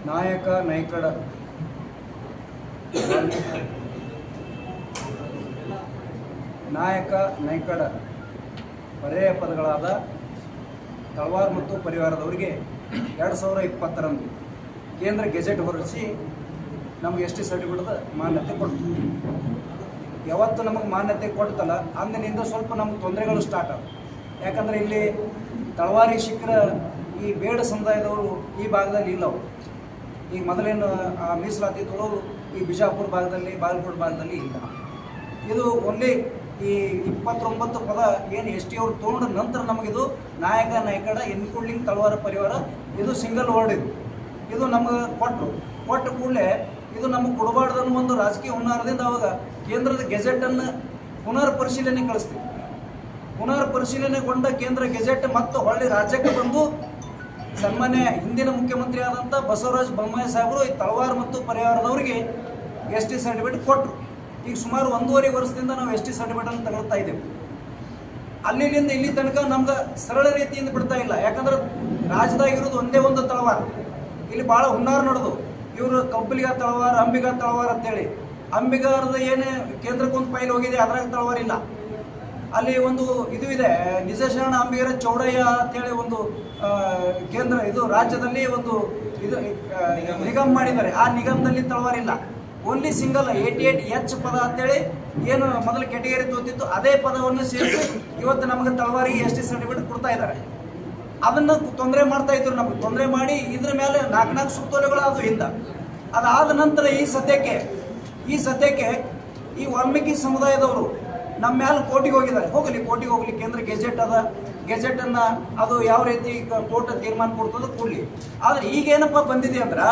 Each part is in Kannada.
ನಾಯಕ ನೈಕಡ ನಾಯಕ ನೈಕಡ ಪರ್ಯಾಯ ಪದಗಳಾದ ತಳವಾರ್ ಮತ್ತು ಪರಿವಾರದವರಿಗೆ ಎರಡು ಸಾವಿರ ಇಪ್ಪತ್ತರಂದು ಕೇಂದ್ರ ಗೆಜೆಟ್ ಹೊರಡಿಸಿ ನಮಗೆ ಎಸ್ ಟಿ ಸರ್ಟಿಫಿಕೇಟ್ ಮಾನ್ಯತೆ ಕೊಡ್ತು ಯಾವತ್ತು ನಮಗೆ ಮಾನ್ಯತೆ ಕೊಡ್ತಲ್ಲ ಅಂದಿನಿಂದ ಸ್ವಲ್ಪ ನಮಗೆ ತೊಂದರೆಗಳು ಸ್ಟಾರ್ಟ್ ಆದ ಯಾಕಂದರೆ ಇಲ್ಲಿ ತಳವಾರಿ ಶಿಖರ ಈ ಬೇಡ ಸಮುದಾಯದವರು ಈ ಭಾಗದಲ್ಲಿ ಇಲ್ಲ ಅವರು ಈಗ ಮೊದಲೇನು ಆ ಮೀಸಲಾತಿ ತೊಗೊಳೋರು ಈ ಬಿಜಾಪುರ ಭಾಗದಲ್ಲಿ ಬಾಗಲಕೋಟೆ ಭಾಗದಲ್ಲಿ ಇಲ್ಲ ಇದು ಓನ್ಲಿ ಈ ಇಪ್ಪತ್ತೊಂಬತ್ತು ಪದ ಏನು ಎಸ್ ಟಿ ಅವರು ತೊಗೊಂಡ ನಂತರ ನಮಗಿದು ನಾಯಕ ನಾಯಕಡ ಇನ್ಕ್ಲೂಡಿಂಗ್ ತಳವಾರ ಪರಿವಾರ ಇದು ಸಿಂಗಲ್ ವರ್ಡ್ ಇದು ಇದು ನಮಗೆ ಕೊಟ್ಟರು ಕೊಟ್ಟ ಕೂಡಲೇ ಇದು ನಮಗೆ ಕೊಡಬಾರ್ದು ಅನ್ನೋ ಒಂದು ರಾಜಕೀಯ ಹುನ್ನಾರದಿಂದ ಅವಾಗ ಕೇಂದ್ರದ ಗೆಜೆಟನ್ನು ಪುನರ್ ಪರಿಶೀಲನೆ ಕಳಿಸ್ತೀವಿ ಪುನರ್ ಪರಿಶೀಲನೆಗೊಂಡ ಕೇಂದ್ರ ಗೆಜೆಟ್ ಮತ್ತು ಹೊಳ್ಳಿ ರಾಜ್ಯಕ್ಕೆ ಬಂದು ಸನ್ಮಾನ್ಯ ಹಿಂದಿನ ಮುಖ್ಯಮಂತ್ರಿ ಆದಂಥ ಬಸವರಾಜ ಬೊಮ್ಮಾಯಿ ಸಾಹೇಬರು ಈ ತಳವಾರ ಮತ್ತು ಪರಿವಾರದವರಿಗೆ ಎಸ್ ಟಿ ಸರ್ಟಿಫಿಕೇಟ್ ಕೊಟ್ಟರು ಈಗ ಸುಮಾರು ಒಂದೂವರೆ ವರ್ಷದಿಂದ ನಾವು ಎಸ್ ಟಿ ಸರ್ಟಿಫಿಕೇಟನ್ನು ತಗೊಳ್ತಾ ಇದ್ದೇವೆ ಅಲ್ಲಿಂದ ಇಲ್ಲಿ ತನಕ ನಮ್ಗೆ ಸರಳ ರೀತಿಯಿಂದ ಬಿಡ್ತಾ ಇಲ್ಲ ಯಾಕಂದ್ರೆ ರಾಜ್ಯದಾಗಿರೋದು ಒಂದೇ ಒಂದು ತಳವಾರ ಇಲ್ಲಿ ಭಾಳ ಹುನ್ನಾರ ನಡೆದು ಇವರು ಕಬ್ಬಲಿಗ ತಳವಾರ ಅಂಬಿಗ ತಳವಾರ ಅಂತೇಳಿ ಅಂಬಿಗಾರದ ಏನೇ ಕೇಂದ್ರಕ್ಕೊಂದು ಫೈಲ್ ಹೋಗಿದೆ ಅದ್ರಾಗ ತಳವಾರ ಇಲ್ಲ ಅಲ್ಲಿ ಒಂದು ಇದು ಇದೆ ನಿಜಶರಣ ಅಂಬಿಗರ ಚೌಡಯ್ಯ ಅಂತೇಳಿ ಒಂದು ಆ, ಕೇಂದ್ರ ಇದು ರಾಜ್ಯದಲ್ಲಿ ಒಂದು ಇದು ಆ, ನಿಗಮ್ ಮಾಡಿದ್ದಾರೆ ಆ ನಿಗಮದಲ್ಲಿ ತಳವಾರ ಇಲ್ಲ ಓನ್ಲಿ ಸಿಂಗಲ್ ಏಟಿ ಏಟ್ ಎಚ್ ಪದ ಅಂತೇಳಿ ಏನು ಮೊದಲು ಕೆಟಗರಿ ತೋತಿತ್ತು ಅದೇ ಪದವನ್ನು ಸೇರಿಸಿ ಇವತ್ತು ನಮಗೆ ತಳವಾರಿಗೆ ಎಸ್ ಟಿ ಸರ್ಟಿಫಿಕೇಟ್ ಕೊಡ್ತಾ ಇದ್ದಾರೆ ಅದನ್ನು ತೊಂದರೆ ಮಾಡ್ತಾ ಇದ್ರು ನಮಗೆ ತೊಂದರೆ ಮಾಡಿ ಇದ್ರ ಮೇಲೆ ನಾಲ್ಕು ನಾಲ್ಕು ಸುತ್ತೋಲೆಗಳು ಅದು ಹಿಂದ ಅದಾದ ನಂತರ ಈ ಸದ್ಯಕ್ಕೆ ಈ ಸದ್ಯಕ್ಕೆ ಈ ವಾಲ್ಮೀಕಿ ಸಮುದಾಯದವರು ನಮ್ಮ ಮೇಲೆ ಕೋರ್ಟಿಗೆ ಹೋಗಿದ್ದಾರೆ ಹೋಗಲಿ ಕೋರ್ಟಿಗೆ ಹೋಗಲಿ ಕೇಂದ್ರ ಗೆಜೆಟ್ ಅದ ಗೆಜೆಟ್ ಅನ್ನ ಅದು ಯಾವ ರೀತಿ ಕೋರ್ಟ್ ತೀರ್ಮಾನ ಕೊಡ್ತದ ಕೊಡ್ಲಿ ಆದ್ರೆ ಈಗ ಏನಪ್ಪ ಬಂದಿದೆ ಅಂದ್ರ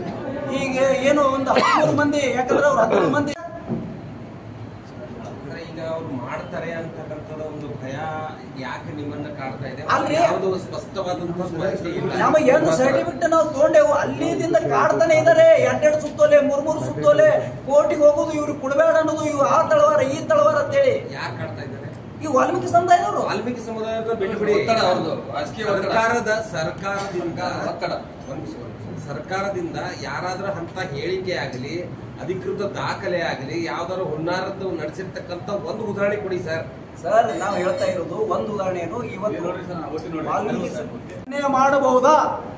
ಈಗ ಏನು ಒಂದು ಹದಿಮೂರು ಮಂದಿ ಯಾಕಂದ್ರೆ ಅವ್ರು ಹದಿಮೂರು ಮಂದಿ ಅಂದ್ರೆ ಈಗ ಅವ್ರು ಮಾಡ್ತಾರೆ ಅಂತಕ್ಕಂಥದ್ದು ಒಂದು ಭಯ ಯಾಕೆ ನಿಮ್ಮನ್ನ ಕಾಡ್ತಾ ಇದೆ ಅಲ್ರಿ. ಯಾವುದು ಸ್ಪಷ್ಟವಾದಂತಹ ಮಾಹಿತಿ ಇಲ್ಲ ನಮಗೆ ಏನು ಸರ್ಟಿಫಿಕೇಟ್ ನಾವು ತಗೊಂಡೆವು ಅಲ್ಲಿದಿಂದ ಕಾಡ್ತಾನೆ ಇದಾರೆ ಎರಡೆರಡು ಸುತ್ತೋಲೆ ಮೂರ್ ಮೂರು ಸುತ್ತೋಲೆ ಕೋರ್ಟಿಗೆ ಹೋಗುದು ಇವ್ರು ಕೊಡಬೇಡ ಅನ್ನೋದು ಇವು ಆ ತಳವಾರ ಈ ತಳವಾರ ಅಂತೇಳಿ ಯಾರು ಕಾಡ್ತಾ ಇದ್ದಾರೆ ಈ ವಾಲ್ಮೀಕಿ ಸಮುದಾಯದವರು ವಾಲ್ಮೀಕಿ ಸಮುದಾಯದ ಬಿಟ್ಟುಬಿಡಿ ಒತ್ತಡ ಅವ್ರದ್ದು, ರಾಜಕೀಯ ಒತ್ತಡ. ಸರ್ಕಾರದ ಸರ್ಕಾರದಿಂದ ಒತ್ತಡ. ಒಂದು ನಿಮಿಷ, ಒಂದು ನಿಮಿಷ. ಸರ್ಕಾರದಿಂದ ಯಾರಾದ್ರೂ ಅಂತ ಹೇಳಿಕೆ ಆಗಲಿ ಅಧಿಕೃತ ದಾಖಲೆ ಆಗಲಿ ಯಾವ್ದಾದ್ರು ಹುನ್ನಾರದ್ದು ನಡೆಸಿರ್ತಕ್ಕಂಥ ಒಂದು ಉದಾಹರಣೆ ಕೊಡಿ ಸರ್ ಸರ್ ನಾವು ಹೇಳ್ತಾ ಇರೋದು ಒಂದು ಉದಾಹರಣೆ ಏನು ಇವತ್ತು ನೋಡ್ರಿ ಸರ್, ಅವತ್ತು ನೋಡ್ರಿ. ವಾಲ್ಮೀಕಿ ನ್ಯಾಯ ಮಾಡಬಹುದಾ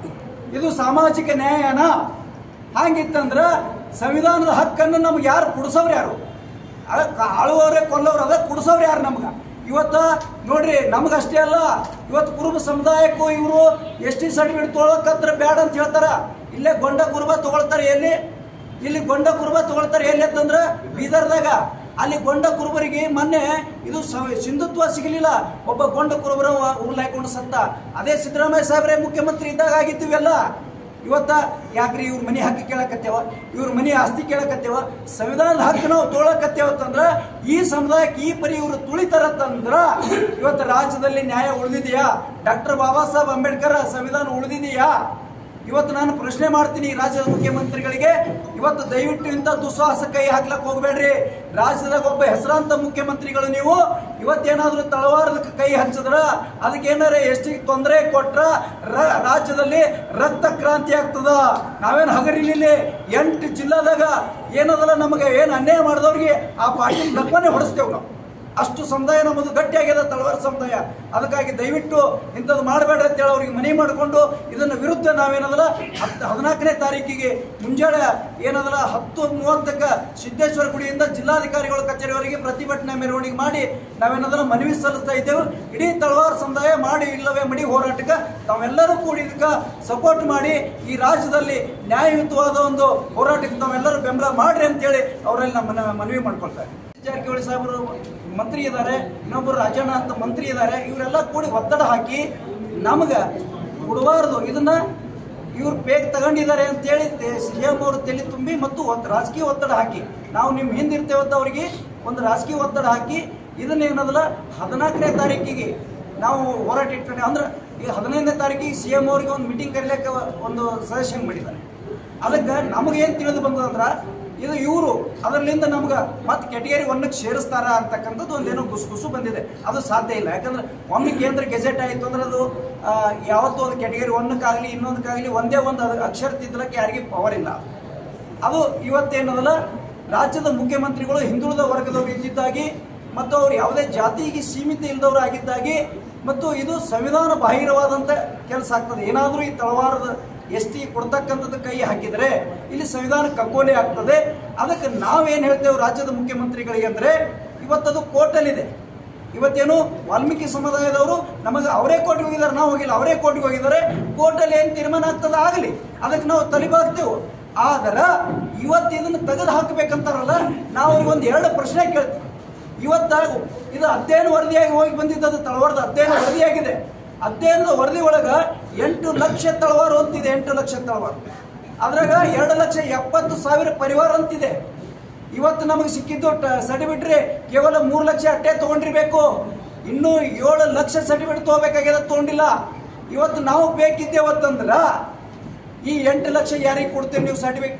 ಇದು ಸಾಮಾಜಿಕ ನ್ಯಾಯನ ಹಾಗಿತ್ತಂದ್ರ ಸಂವಿಧಾನದ ಹಕ್ಕನ್ನು ನಮ್ಗೆ ಯಾರು ಕುಡಿಸೋರು ಯಾರು ಅದ- ಕ- ಆಳುವವರೇ ಕೊಲ್ಲೋರು ಅದ ಕುಡಿಸೋರು ಯಾರು ನಮ್ಗೆ ಇವತ್ತ ನೋಡ್ರಿ ನಮಗಷ್ಟೇ ಅಲ್ಲ ಇವತ್ತು ಕುರುಬ ಸಮುದಾಯಕ್ಕೂ ಇವರು ಎಸ್ ಟಿ ಸರ್ಟಿಫಿಕೇಟ್ ತೊಗೊಳಕತ್ರ ಬೇಡ ಅಂತ ಹೇಳ್ತಾರ ಇಲ್ಲೇ ಗೊಂಡ ಕುರುಬ ತಗೊಳ್ತಾರೆ ಎಲ್ಲಿ ಇಲ್ಲಿ ಗೊಂಡ ಕುರುಬ ತಗೊಳ್ತಾರೆ ಎಲ್ಲಿ ಅಂತಂದ್ರ ಬೀದರ್ದಾಗ ಅಲ್ಲಿ ಗೊಂಡ ಕುರುಬರಿಗೆ ಮೊನ್ನೆ ಇದು ಸ- ಸಿಂಧುತ್ವ ಸಿಗಲಿಲ್ಲ ಒಬ್ಬ ಗೊಂಡ ಕುರುಬರ ಉರುಳಾಯ್ಕೊಂಡು ಸತ್ತ ಅದೇ ಸಿದ್ದರಾಮಯ್ಯ ಸಾಹೇಬ್ರೆ ಮುಖ್ಯಮಂತ್ರಿ ಇದ್ದಾಗ ಆಗಿತ್ತು ಇವೆಲ್ಲ ಇವತ್ತ ಯಾಕ್ರಿ ಇವ್ರ ಮನೆ ಹಕ್ಕಿ ಕೇಳಕತ್ತೇವ ಇವ್ರ ಮನೆ ಆಸ್ತಿ ಕೇಳಕತ್ತೇವ ಸಂವಿಧಾನದ ಹಕ್ಕು ನಾವು ತೊಗೊಳಕತ್ತೇವ ಅಂತಂದ್ರ ಈ ಸಮುದಾಯಕ್ಕೆ ಈ ಪರಿ ಇವರು ತುಳಿತಾರತ್ತಂದ್ರ ಇವತ್ತು ರಾಜ್ಯದಲ್ಲಿ ನ್ಯಾಯ ಉಳಿದಿದೆಯಾ ಡಾಕ್ಟರ್ ಬಾಬಾ ಸಾಹೇಬ್ ಅಂಬೇಡ್ಕರ್ ಸಂವಿಧಾನ ಉಳಿದಿದೆಯಾ ಇವತ್ತು ನಾನು ಪ್ರಶ್ನೆ ಮಾಡ್ತೀನಿ ಈ ರಾಜ್ಯದ ಮುಖ್ಯಮಂತ್ರಿಗಳಿಗೆ ಇವತ್ತು ದಯವಿಟ್ಟು ಇಂಥ ದುಸ್ಸಾಹಸ ಕೈ ಹಾಕ್ಲಕ್ ಹೋಗ್ಬೇಡ್ರಿ ರಾಜ್ಯದಾಗ ಒಬ್ಬ ಹೆಸರಾಂತ ಮುಖ್ಯಮಂತ್ರಿಗಳು ನೀವು ಇವತ್ತೇನಾದ್ರೂ ತಳವಾರದ ಕೈ ಹಚ್ಚಿದ್ರ ಅದಕ್ಕೆ ಏನಾರ ಎಷ್ಟು ತೊಂದರೆ ಕೊಟ್ರ ರ- ರಾಜ್ಯದಲ್ಲಿ ರಕ್ತ ಕ್ರಾಂತಿ ಆಗ್ತದ ನಾವೇನು ಹಗರಿಲಿಲ್ಲಿ ಎಂಟು ಜಿಲ್ಲಾದಾಗ ಏನದಲ್ಲ ನಮಗೆ ಏನು ಅನ್ಯಾಯ ಮಾಡಿದವ್ರಿಗೆ ಆ ಪಾರ್ಟಿ ನಕ್ಕನೆ ಹೊಡಿಸ್ತೇವೆ ನಾವು ಅಷ್ಟು ಸಮುದಾಯ ನಮ್ಮದು ಗಟ್ಟಿಯಾಗ್ಯದ ತಳವಾರ ಸಮುದಾಯ ಅದಕ್ಕಾಗಿ ದಯವಿಟ್ಟು ಇಂಥದ್ದು ಮಾಡಬೇಡ್ರಿ ಅಂತೇಳಿ ಅವ್ರಿಗೆ ಮನವಿ ಮಾಡಿಕೊಂಡು ಇದನ್ನ ವಿರುದ್ಧ ನಾವೇನದಲ್ಲ ಹತ್ತು ಹದಿನಾಲ್ಕನೇ ತಾರೀಕಿಗೆ ಮುಂಜಾನೆ ಏನದಲ್ಲ ಹತ್ತು ಮೂವತ್ತಕ್ಕ ಸಿದ್ದೇಶ್ವರ ಗುಡಿಯಿಂದ ಜಿಲ್ಲಾಧಿಕಾರಿಗಳ ಕಚೇರಿವರೆಗೆ ಪ್ರತಿಭಟನೆ ಮೆರವಣಿಗೆ ಮಾಡಿ ನಾವೇನದಲ್ಲ ಮನವಿ ಸಲ್ಲಿಸ್ತಾ ಇದ್ದೇವೆ ಇಡೀ ತಳವಾರ ಸಮುದಾಯ ಮಾಡಿ ಇಲ್ಲವೇ ಮಡಿ ಹೋರಾಟಕ್ಕೆ ತಾವೆಲ್ಲರೂ ಕೂಡಿ ಇದಕ್ಕೆ ಸಪೋರ್ಟ್ ಮಾಡಿ ಈ ರಾಜ್ಯದಲ್ಲಿ ನ್ಯಾಯಯುತವಾದ ಒಂದು ಹೋರಾಟಕ್ಕೆ ತಾವೆಲ್ಲರೂ ಬೆಂಬಲ ಮಾಡ್ರಿ ಅಂತೇಳಿ ಅವರಲ್ಲಿ ನಮ್ಮ ಮನ- ಮನವಿ ಮಾಡ್ಕೊಳ್ತಾರೆ ಜಾರಕಿಹೊಳಿ ಸಾಹೇಬರು ಮಂತ್ರಿ ಇದ್ದಾರೆ ಇನ್ನೊಬ್ಬರು ರಾಜಣ್ಣ ಅಂತ ಮಂತ್ರಿ ಇದ್ದಾರೆ ಇವರೆಲ್ಲ ಕೂಡಿ ಒತ್ತಡ ಹಾಕಿ ನಮಗೆ ಕೊಡಬಾರ್ದು ಇದನ್ನ ಇವ್ರು ಬೇಗ ತಗೊಂಡಿದ್ದಾರೆ ಅಂತೇಳಿ ಸಿ ಎಂ ಅವರು ತಲೆ ತುಂಬಿ ಮತ್ತು ಒತ್- ರಾಜಕೀಯ ಒತ್ತಡ ಹಾಕಿ ನಾವು ನಿಮ್ಮ ಹಿಂದಿರ್ತೇವಂತ ಅವರಿಗೆ ಒಂದು ರಾಜಕೀಯ ಒತ್ತಡ ಹಾಕಿ ಇದನ್ನ ಏನದಲ್ಲ ಹದಿನಾಲ್ಕನೇ ತಾರೀಕಿಗೆ ನಾವು ಹೋರಾಟ ಇಟ್ಕೊಂಡೆ ಅಂದ್ರೆ ಈ ಹದಿನೈದನೇ ತಾರೀಕಿಗೆ ಸಿ ಎಂ ಅವರಿಗೆ ಒಂದು ಮೀಟಿಂಗ್ ಕರೀಲಿಕ್ಕೆ ಒಂದು ಸಜೆಷನ್ ಮಾಡಿದ್ದಾರೆ ಅದಕ್ಕೆ ನಮಗೆ ಏನು ತಿಳಿದು ಬಂದದಂದ್ರ ಇದು ಇವರು ಅದರಲ್ಲಿಂದ ನಮ್ಗೆ ಮತ್ತೆ ಕೆಟಗರಿ ಒನ್ನಕ್ಕೆ ಸೇರಿಸ್ತಾರ ಅಂತಕ್ಕಂಥದ್ದು ಒಂದೇನೋ ಗುಸುಗುಸು ಬಂದಿದೆ ಅದು ಸಾಧ್ಯ ಇಲ್ಲ ಯಾಕಂದ್ರೆ ಒಮ್ಮೆ ಕೇಂದ್ರ ಗೆಜೆಟ್ ಆಯಿತು ಅಂದ್ರೆ ಅದು ಆ, ಯಾವತ್ತೂ ಅದು ಕೆಟಗರಿ ಒನ್ನಕ್ಕಾಗಲಿ ಇನ್ನೊಂದಕ್ಕಾಗಲಿ ಒಂದೇ ಒಂದು ಅದು ಅಕ್ಷರ ತಿದ್ದಲಕ್ಕೆ ಯಾರಿಗೆ ಪವರ್ ಇಲ್ಲ ಅದು ಇವತ್ತೇನದಲ್ಲ ರಾಜ್ಯದ ಮುಖ್ಯಮಂತ್ರಿಗಳು ಹಿಂದುಳಿದ ವರ್ಗದವರು ಇದ್ದಿದ್ದಾಗಿ ಮತ್ತು ಅವರು ಯಾವುದೇ ಜಾತಿಗೆ ಸೀಮಿತ ಇಲ್ಲದವರು ಆಗಿದ್ದಾಗಿ ಮತ್ತು ಇದು ಸಂವಿಧಾನ ಬಾಹಿರವಾದಂಥ ಕೆಲಸ ಆಗ್ತದೆ ಏನಾದರೂ ಈ ತಳವಾರದ ಎಸ್ ಟಿ ಕೊಡ್ತಕ್ಕಂಥದ್ದು ಕೈ ಹಾಕಿದರೆ ಇಲ್ಲಿ ಸಂವಿಧಾನ ಕಗ್ಗೋಲೆ ಆಗ್ತದೆ ಅದಕ್ಕೆ ನಾವೇನು ಹೇಳ್ತೇವೆ ರಾಜ್ಯದ ಮುಖ್ಯಮಂತ್ರಿಗಳಿಗೆ ಅಂದರೆ ಇವತ್ತದು ಕೋರ್ಟಲ್ಲಿದೆ ಇವತ್ತೇನು ವಾಲ್ಮೀಕಿ ಸಮುದಾಯದವರು ನಮಗೆ ಅವರೇ ಕೋರ್ಟ್ಗೆ ಹೋಗಿದ್ದಾರೆ ನಾವು ಹೋಗಿಲ್ಲ ಅವರೇ ಕೋರ್ಟ್ಗೆ ಹೋಗಿದ್ದಾರೆ ಕೋರ್ಟಲ್ಲಿ ಏನು ತೀರ್ಮಾನ ಆಗ್ತದೆ ಆಗಲಿ ಅದಕ್ಕೆ ನಾವು ತಲೆಬಾಗ್ತೇವೆ ಆದ್ರೆ ಇವತ್ತು ಇದನ್ನು ತೆಗೆದು ಹಾಕಬೇಕಂತಾರಲ್ಲ ನಾವು ಅವ್ರಿಗೆ ಒಂದು ಎರಡು ಪ್ರಶ್ನೆ ಕೇಳ್ತೀವಿ ಇವತ್ತ ಇದು ಅಧ್ಯಯನ ವರದಿಯಾಗಿ ಹೋಗಿ ಬಂದಿದ್ದದು ತಳವಾರದ ಅಧ್ಯಯನ ವರದಿಯಾಗಿದೆ ಅಧ್ಯಯನದ ವರದಿ ಒಳಗ ಎಂಟು ಲಕ್ಷ ತಳವಾರು ಅಂತಿದೆ ಎಂಟು ಲಕ್ಷ ತಳವಾರು ಅದ್ರಾಗ ಎರಡು ಲಕ್ಷ ಎಪ್ಪತ್ತು ಸಾವಿರ ಪರಿವಾರ ಅಂತಿದೆ ಇವತ್ತು ನಮಗೆ ಸಿಕ್ಕಿದ್ದು ಸರ್ಟಿಫಿಕೇಟ್ ಕೇವಲ ಮೂರು ಲಕ್ಷ ಅಟ್ಟೆ ತಗೊಂಡಿರ್ಬೇಕು ಇನ್ನೂ ಏಳು ಲಕ್ಷ ಸರ್ಟಿಫಿಕೇಟ್ ತಗೋಬೇಕಾಗ್ಯದ ತಗೊಂಡಿಲ್ಲ ಇವತ್ತು ನಾವು ಬೇಕಿದ್ದೇವತ್ತಂದ್ರ ಈ ಎಂಟು ಲಕ್ಷ ಯಾರಿಗೆ ಕೊಡ್ತೀರಿ ನೀವು ಸರ್ಟಿಫಿಕೇಟ್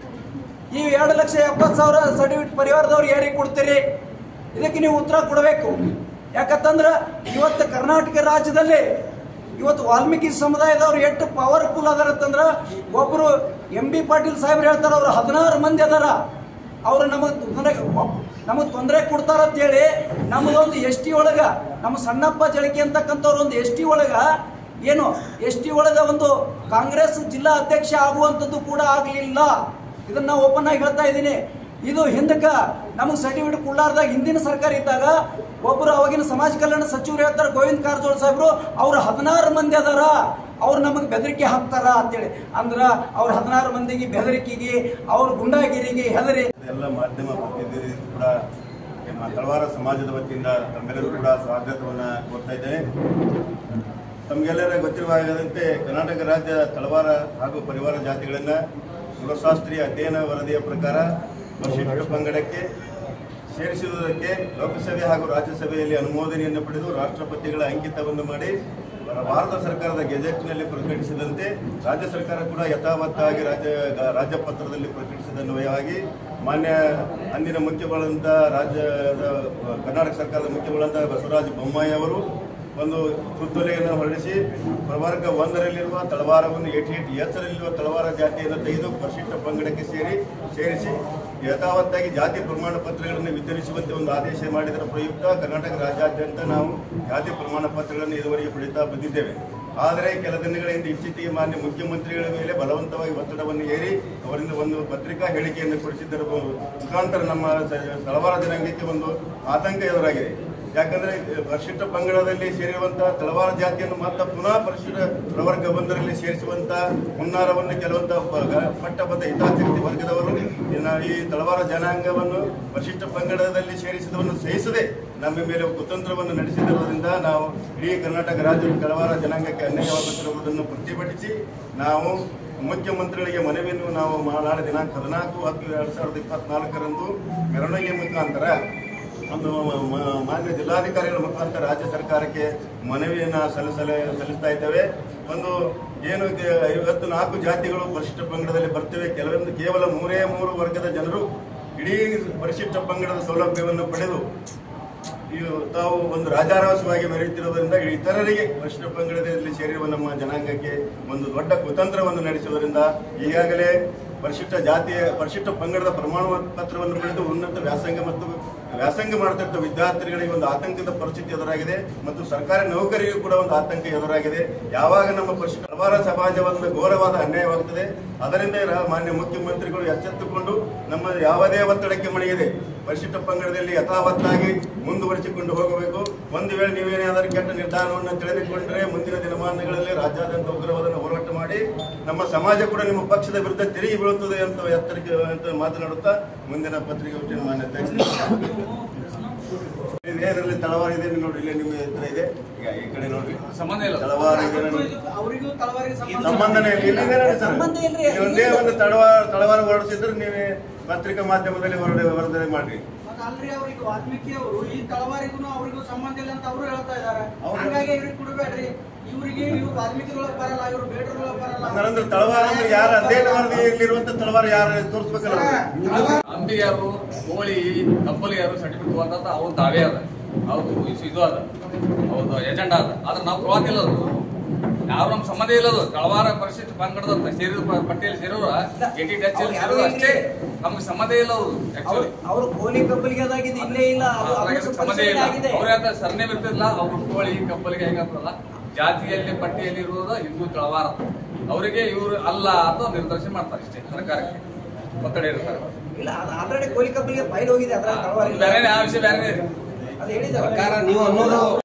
ಈ ಎರಡು ಲಕ್ಷ ಎಪ್ಪತ್ತು ಸಾವಿರ ಸರ್ಟಿಫಿಕೇಟ್ ಪರಿವಾರದವ್ರು ಯಾರಿಗೆ ಕೊಡ್ತೀರಿ ಇದಕ್ಕೆ ನೀವು ಉತ್ತರ ಕೊಡಬೇಕು ಯಾಕಂತಂದ್ರೆ ಇವತ್ತು ಕರ್ನಾಟಕ ರಾಜ್ಯದಲ್ಲಿ ಇವತ್ತು ವಾಲ್ಮೀಕಿ ಸಮುದಾಯದವ್ರು ಎಷ್ಟು ಪವರ್ಫುಲ್ ಅದಾರ ಅಂತಂದ್ರ ಒಬ್ರು ಎಂ ಬಿ ಪಾಟೀಲ್ ಸಾಹೇಬ್ರು ಹೇಳ್ತಾರ ಅವ್ರು ಹದಿನಾರು ಮಂದಿ ಅದಾರ ಅವ್ರು ನಮಗೆ ತೊಂದರೆ ನಮಗೆ ತೊಂದರೆ ಕೊಡ್ತಾರ ಅಂತೇಳಿ ನಮ್ಮದೊಂದು ಎಸ್ ಟಿ ಒಳಗ ನಮ್ಮ ಸಣ್ಣಪ್ಪ ಜಳಕಿ ಅಂತಕ್ಕಂಥವ್ರು ಒಂದು ಎಸ್ ಟಿ ಒಳಗ ಏನು ಎಸ್ ಟಿ ಒಳಗ ಒಂದು ಕಾಂಗ್ರೆಸ್ ಜಿಲ್ಲಾ ಅಧ್ಯಕ್ಷ ಆಗುವಂಥದ್ದು ಕೂಡ ಆಗಲಿಲ್ಲ ಇದನ್ನ ನಾವು ಓಪನ್ ಆಗಿ ಹೇಳ್ತಾ ಇದ್ದೀನಿ ಇದು ಹಿಂದಕ್ಕ ನಮಗೆ ಸರ್ಟಿಫಿಕೇಟ್ ಕೊಡ್ಲಾರ್ದಾಗ ಹಿಂದಿನ ಸರ್ಕಾರ ಇದ್ದಾಗ ಒಬ್ಬರು ಅವಾಗಿನ ಸಮಾಜ ಕಲ್ಯಾಣ ಸಚಿವರು ಹೇಳ್ತಾರೆ ಗೋವಿಂದ ಕಾರಜೋಳ ಸಾಹೇಬ್ರು ಅವ್ರು ಹದಿನಾರು ಮಂದಿ ಅದಾರ ಅವ್ರು ನಮಗೆ ಬೆದರಿಕೆ ಹಾಕ್ತಾರ ಅಂತೇಳಿ ಅಂದ್ರ ಅವ್ರ ಹದಿನಾರು ಮಂದಿಗೆ ಬೆದರಿಕೆಗೆ ಅವ್ರ ಗುಂಡಾಗಿರಿಗೆ ಹೆದರಿ ಎಲ್ಲ ಮಾಧ್ಯಮ ಪ್ರತಿನಿಧಿ ಕೂಡ ನಮ್ಮ ತಳವಾರ ಸಮಾಜದ ವತಿಯಿಂದ ತಮ್ಮೆಲ್ಲರೂ ಕೂಡ ಸ್ವಾಗತವನ್ನ ಕೋರ್ತಾ ಇದ್ದೇನೆ ತಮಗೆಲ್ಲರ ಗೊತ್ತಿರುವಾಗದಂತೆ ಕರ್ನಾಟಕ ರಾಜ್ಯ ತಳವಾರ ಹಾಗೂ ಪರಿವಾರ ಜಾತಿಗಳನ್ನ ಕುಲಶಾಸ್ತ್ರೀಯ ಅಧ್ಯಯನ ವರದಿಯ ಪ್ರಕಾರ ಪರಿಶಿಷ್ಟ ಪಂಗಡಕ್ಕೆ ಸೇರಿಸುವುದಕ್ಕೆ ಲೋಕಸಭೆ ಹಾಗೂ ರಾಜ್ಯಸಭೆಯಲ್ಲಿ ಅನುಮೋದನೆಯನ್ನು ಪಡೆದು ರಾಷ್ಟ್ರಪತಿಗಳ ಅಂಕಿತವನ್ನು ಮಾಡಿ ಭಾರತ ಸರ್ಕಾರದ ಗೆಜೆಟ್ನಲ್ಲಿ ಪ್ರಕಟಿಸಿದಂತೆ ರಾಜ್ಯ ಸರ್ಕಾರ ಕೂಡ ಯಥಾವತ್ತಾಗಿ ರಾಜ್ಯ ರಾಜ್ಯಪತ್ರದಲ್ಲಿ ಪ್ರಕಟಿಸಿದ ಅನ್ವಯವಾಗಿ ಮಾನ್ಯ ಅಂದಿನ ಮುಖ್ಯಗಳಂತ ರಾಜ್ಯದ ಕರ್ನಾಟಕ ಸರ್ಕಾರದ ಮುಖ್ಯಗಳಂತ ಬಸವರಾಜ ಬೊಮ್ಮಾಯಿ ಅವರು ಒಂದು ಸುತ್ತೋಲೆಯನ್ನು ಹೊರಡಿಸಿ ಪ್ರವರ್ಗ ಒಂದರಲ್ಲಿರುವ ತಳವಾರವನ್ನು ಏಟಿ ಏಟಿ ಎತ್ತರಲ್ಲಿರುವ ತಳವಾರ ಜಾತಿಯನ್ನು ತೆಗೆದು ಪರಿಶಿಷ್ಟ ಪಂಗಡಕ್ಕೆ ಸೇರಿ ಸೇರಿಸಿ ಯಥಾವತ್ತಾಗಿ ಜಾತಿ ಪ್ರಮಾಣ ಪತ್ರಗಳನ್ನು ವಿತರಿಸುವಂತೆ ಒಂದು ಆದೇಶ ಮಾಡಿದರ ಪ್ರಯುಕ್ತ ಕರ್ನಾಟಕ ರಾಜ್ಯಾದ್ಯಂತ ನಾವು ಜಾತಿ ಪ್ರಮಾಣ ಪತ್ರಗಳನ್ನು ಇದುವರೆಗೆ ಪಡಿತಾ ಬಂದಿದ್ದೇವೆ ಆದರೆ ಕೆಲ ದಿನಗಳ ಹಿಂದೆ ಇತ್ತೀಚೆಗೆ ಮಾನ್ಯ ಮುಖ್ಯಮಂತ್ರಿಗಳ ಮೇಲೆ ಬಲವಂತವಾಗಿ ಒತ್ತಡವನ್ನು ಏರಿ ಅವರಿಂದ ಒಂದು ಪತ್ರಿಕಾ ಹೇಳಿಕೆಯನ್ನು ಕೊಡಿಸಿದ್ದರ ಮುಖಾಂತರ ನಮ್ಮ ಸ- ತಳವಾರ ಜನಾಂಗಕ್ಕೆ ಒಂದು ಆತಂಕ ಎದುರಾಗಿದೆ ಯಾಕಂದ್ರೆ ಪರಿಶಿಷ್ಟ ಪಂಗಡದಲ್ಲಿ ಸೇರಿರುವಂತಹ ತಳವಾರ ಜಾತಿಯನ್ನು ಮಾತ್ರ ಪುನಃ ಪರಿಶಿಷ್ಟ ಪ್ರವರ್ಗ ಒಂದರಲ್ಲಿ ಸೇರಿಸುವಂತ ಹುನ್ನಾರವನ್ನು ಕೆಲವಂತ ಪ- ಗ- ಪಟ್ಟಬದ್ಧ ಹಿತಾಸಕ್ತಿ ವರ್ಗದವರು ಇನ್ನ ಈ ತಳವಾರ ಜನಾಂಗವನ್ನು ಪರಿಶಿಷ್ಟ ಪಂಗಡದಲ್ಲಿ ಸೇರಿಸಿದವನ್ನು ಸಹಿಸದೆ ನಮ್ಮ ಮೇಲೆ ಕುತಂತ್ರವನ್ನು ನಡೆಸಿರುವುದರಿಂದ ನಾವು ಇಡೀ ಕರ್ನಾಟಕ ರಾಜ್ಯದ ತಳವಾರ ಜನಾಂಗಕ್ಕೆ ಅನ್ಯಾಯವಾಗುತ್ತಿರುವುದನ್ನು ಪ್ರತಿಭಟಿಸಿ ನಾವು ಮುಖ್ಯಮಂತ್ರಿಗಳಿಗೆ ಮನವಿಯನ್ನು ನಾವು ಮಾ- ನಾಳೆ ದಿನಾಂಕ ಹದಿನಾಲ್ಕು ಹತ್ತು ಎರಡ್ ಸಾವಿರದ ಇಪ್ಪತ್ನಾಲ್ಕರಂದು ಮೆರವಣಿಗೆ ಮುಖಾಂತರ ಒಂದು ಮ- ಮ- ಮಾನ್ಯ ಜಿಲ್ಲಾಧಿಕಾರಿಗಳ ಮುಖಾಂತರ ರಾಜ್ಯ ಸರ್ಕಾರಕ್ಕೆ ಮನವಿಯನ್ನ ಸಲ್ಲಿಸಲ ಸಲ್ಲಿಸ್ತಾ ಇದ್ದೇವೆ ಒಂದು ಏನು ಇದು ಐವತ್ತು ನಾಲ್ಕು ಜಾತಿಗಳು ಪರಿಶಿಷ್ಟ ಪಂಗಡದಲ್ಲಿ ಬರ್ತವೆ ಕೆಲವೊಂದು ಕೇವಲ ಮೂರೇ ಮೂರು ವರ್ಗದ ಜನರು ಇಡೀ ಪರಿಶಿಷ್ಟ ಪಂಗಡದ ಸೌಲಭ್ಯವನ್ನು ಪಡೆದು ಇವು ತಾವು ಒಂದು ರಾಜಾರೋಸವಾಗಿ ಮೆರೆಯುತ್ತಿರುವುದರಿಂದ ಇತರರಿಗೆ ಪರಿಶಿಷ್ಟ ಪಂಗಡದಲ್ಲಿ ಸೇರಿರುವ ನಮ್ಮ ಜನಾಂಗಕ್ಕೆ ಒಂದು ದೊಡ್ಡ ಕುತಂತ್ರವನ್ನು ನಡೆಸುವುದರಿಂದ ಈಗಾಗಲೇ ಪರಿಶಿಷ್ಟ ಜಾತಿಯ ಪರಿಶಿಷ್ಟ ಪಂಗಡದ ಪ್ರಮಾಣ ಪತ್ರವನ್ನು ಪಡೆದು ಉನ್ನತ ವ್ಯಾಸಂಗ ಮತ್ತು ವ್ಯಾಸಂಗ ಮಾಡ್ತಿರ್ತ ವಿದ್ಯಾರ್ಥಿಗಳಿಗೆ ಒಂದು ಆತಂಕದ ಪರಿಸ್ಥಿತಿ ಎದುರಾಗಿದೆ ಮತ್ತು ಸರ್ಕಾರಿ ನೌಕರಿಗೂ ಕೂಡ ಒಂದು ಆತಂಕ ಎದುರಾಗಿದೆ ಯಾವಾಗ ನಮ್ಮ ಪರಿಶಿಷ್ಟ ಹಲವಾರು ಸಮಾಜವನ್ನು ಘೋರವಾದ ಅನ್ಯಾಯವಾಗುತ್ತದೆ ಅದರಿಂದ ರಾ- ಮಾನ್ಯ ಮುಖ್ಯಮಂತ್ರಿಗಳು ಎಚ್ಚೆತ್ತುಕೊಂಡು ನಮ್ಮ ಯಾವುದೇ ಒತ್ತಡಕ್ಕೆ ಮಣಿಯದೆ ಪರಿಶಿಷ್ಟ ಪಂಗಡದಲ್ಲಿ ಯಥಾವತ್ತಾಗಿ ಮುಂದುವರಿಸಿಕೊಂಡು ಹೋಗಬೇಕು ಒಂದು ವೇಳೆ ನೀವೇನಾದರೂ ಕೆಟ್ಟ ನಿರ್ಧಾರವನ್ನು ತಿಳಿದುಕೊಂಡರೆ ಮುಂದಿನ ದಿನಮಾನಗಳಲ್ಲಿ ರಾಜ್ಯಾದ್ಯಂತ ಉಗ್ರವಾದ ಹೋರಾಟ ಮಾಡಿ ನಮ್ಮ ಸಮಾಜ ಕೂಡ ನಿಮ್ಮ ಪಕ್ಷದ ವಿರುದ್ಧ ತಿರುಗಿ ಬೀಳುತ್ತದೆ ಅಂತ ಎತ್ತರಿಕೆ ಅಂತ ಮಾತನಾಡುತ್ತಾ ಮುಂದಿನ ಪತ್ರಿಕೆ ಹುಟ್ಟಿನ ಮಾನ್ಯ ಅಧ್ಯಕ್ಷ ಇದರಲ್ಲಿ ತಳವಾರ ಇದೆ ನೋಡಿ ಇಲ್ಲಿ ನಿಮ್ಮ ಹತ್ರ ಇದೆ ಈಗ ಈ ಕಡೆ ನೋಡ್ರಿ ಸಂಬಂಧ ಇಲ್ಲ. ತಳವಾರ ಇದೆ ನೋಡಿ. ಅವರಿಗೂ ತಳವಾರಿಗೆ ಸಂಬಂಧ ಸಂಬಂಧನೇ ಇಲ್ಲ ಇಲ್ಲಿ ಇದೆ ನೋಡಿ ಸರ್ ಸಂಬಂಧ ಇಲ್ರಿ. ಇಲ್ಲಿ ಒಂದೇ ಒಂದು ತಳವಾರ ತಳವಾರ ಹೊರಡಿಸಿದ್ರೆ ನೀವೇ ಪತ್ರಿಕಾ ಮಾಧ್ಯಮದಲ್ಲಿ ಹೊರಡೆ ವರದಿ ಮಾಡ್ರಿ ಮತ್ತೆ ಅಲ್ರಿ ಅವ್ರಿಗೆ ವಾಲ್ಮೀಕಿ ಅವರು ಈ ತಳವಾರಿಗೂ ಅವರಿಗೂ ಸಂಬಂಧ ಇಲ್ಲ ಅಂತ ಅವರು ಹೇಳ್ತಾ ಇದಾರೆ ಹೌದು. ಹಂಗಾಗಿ ಇವ್ರಿಗೆ ಕೊಡಬೇಡ್ರಿ ಇವರಿಗೆ ಇವ್ರು ವಾಲ್ಮೀಕಿಗಳೊಳಗೆ ಬರಲ್ಲ ಇವ್ರು ಬೇಡರೊಳಗೆ ಬರಲ್ಲ ಹಂಗಂದ್ರೆ ತಳವಾರ ಅಂದ್ರೆ ಯಾರು ಅಧ್ಯಯನ ವರದಿಯಲ್ಲಿರುವಂತ ತಳವಾರ ಯಾರು ತೋರಿಸ್ಬೇಕಲ್ಲ ಅವ್ರಿಗೆ? ಅಂಬಿಗರು ಕೋಳಿ ಕಬ್ಬಲಿಗರು ಸರ್ಟಿಫಿಕೇಟ್ ತಗೊಂಡಂತ ಅವ್ರ ದಾವೆ ಅದ ಅವ್ರದ್ದು ಇದು- ಇದು ಅದ ಅವ್ರದ್ದು ಏಜೆಂಡಾ ಅದ ಆದ್ರೆ ನಾವು ಕೊಡೋದಿಲ್ಲ ಅದು ಯಾರು ನಮ್ಮ ಸಂಬಂಧ ಇಲ್ಲ ಅದು ತಳವಾರ ಪರಿಶಿಷ್ಟ ಪಂಗಡದ ಸೇರಿದ ಪ- ಪಟ್ಟಿಯಲ್ಲಿ ಸೇರೋರು ಏಟಿ ಟಚ್ ಅವ್ರು ಯಾರು ಸೇರೋರು ಅಷ್ಟೇ ಇಲ್ಲಿ? ನಮ್ಗೆ ಸಂಬಂಧ ಇಲ್ಲ ಅವರು ಆಕ್ಚುಲಿ ಅವರು ಕೋಲಿ ಕಬ್ಬಲಿಗೆ ಅದಾಗಿದೆ ಇಲ್ಲೇ ಇಲ್ಲ ಅದು ಅದ್ರ ಸಂಬಂಧ ಪರಿಸ್ಥಿತಿ ಇಲ್ಲ ಆಗಿದೆ ಅವ್ರ ಅಂತ ಸರ್ನೇಮ್ ಇರ್ತಿಲ್ಲ ಅವ್ರು ಕೋಳಿ ಕಬ್ಬಲಿಗೆ ಹೆಂಗಂತಲ್ಲ ಜಾತಿಯಲ್ಲಿ ಪಟ್ಟಿಯಲ್ಲಿ ಇರುವುದು ಹಿಂದೂ ತಳವಾರ ಅವರಿಗೆ ಇವರು ಅಲ್ಲ ಅಂತ ನಿರ್ದೇಶನ ಮಾಡ್ತಾರೆ ಇಷ್ಟೇ ಸರ್ಕಾರಕ್ಕೆ ಒತ್ತಡ ಇರ್ತಾರೆ ಇಲ್ಲ ಅದು ಆಲ್ರೆಡಿ ಕೋಲಿ ಕಬ್ಬಲಿಗೆ ಫೈಲ್ ಹೋಗಿದೆ ಅದ್ರ ತಳವಾರ ಇಲ್ಲ. ಬೇರೆ ಆ ವಿಷಯ ಬೇರೆ ಅದು ಹೇಳಿದ್ದಾರೆ ಸರ್ಕಾರ ನೀವು ಅನ್ನೋದು